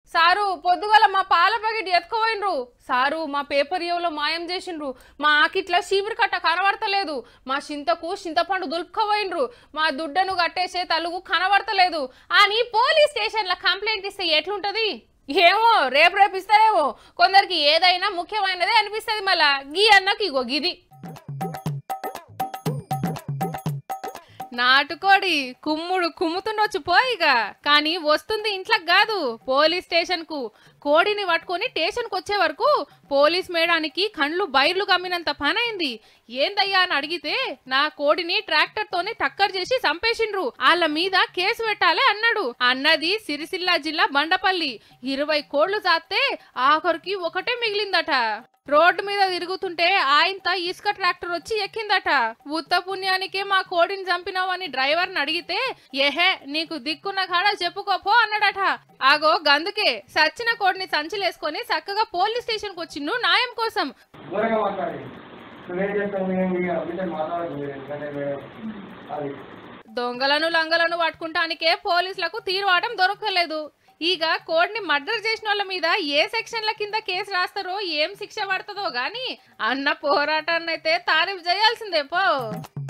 sir పొద్దుగల మా పాల ప్యాకెట్ ఎత్తుకోపోయినరు సారు మా పేపర్ ఏవలో మాయం చేసిండ్రు మా ఆకిట్ల చీపురు కట్ట కనబడతలేదు మా చింతకు చింతపండు దులుపుకోపోయినరు మా దుడ్డను కట్టేసే తలుగు కనబడతలేదు అని పోలీస్ స్టేషన్ల కంప్లైంట్ ఇస్తే ఎట్లుంటది ఏమో రేపు రేపు ఇస్తారేమో కొందరికి ఏదైనా ముఖ్యమైనదే అనిపిస్తుంది మళ్ళా గీ అన్నకి ఇగో గిది నాటుకోడి కుమ్ముడు కుమ్ముతుండొచ్చు పోయిగా కానీ వస్తుంది ఇంట్లోకి కాదు పోలీస్ స్టేషన్ కు కోడిని పట్టుకొని స్టేషన్కి వచ్చే వరకు పోలీస్ మేడానికి కండ్లు బైర్లు కమ్మినంత పనైంది ఏందయ్యా అని అడిగితే నా కోడిని ట్రాక్టర్ తోని టక్కర్ చేసి చంపేసిండ్రు వాళ్ళ మీద కేసు పెట్టాలి అన్నాడు అన్నది సిరిసిల్ల జిల్లా బండపల్లి ఇరవై కోళ్లు చాస్తే ఆఖరికి ఒకటే మిగిలిందట రోడ్డు మీద తిరుగుతుంటే ఆయంత ఇసుక ట్రాక్టర్ వచ్చి ఎక్కిందట ఉత్త పుణ్యానికే మా కోడిని చంపినావని డ్రైవర్ని అడిగితే ఏహే నీకు దిక్కున్న కాడ చెప్పుకోపో అన్నాడట ఆగో గందుకే సచ్చిన కోడిని సంచిలేసుకొని చక్కగా పోలీస్ స్టేషన్ కు వచ్చిండు న్యాయం కోసం దూరంగా మాట్లాడి నువ్వేం చేస్తావు మేము ఇక మీతో మాట్లాడదు మీరు ఎందుకంటే మేము అది దొంగలను లంగలను పట్టుకుంటానికే పోలీసులకు తీరువాటం దొరకలేదు ఇక కోడిని మర్డర్ చేసిన వాళ్ళ మీద ఏ సెక్షన్ల కింద కేసు రాస్తారో ఏం శిక్ష పడుతుందో గాని అన్న పోరాటాన్నైతే తారీఫ్ చేయాల్సిందే పో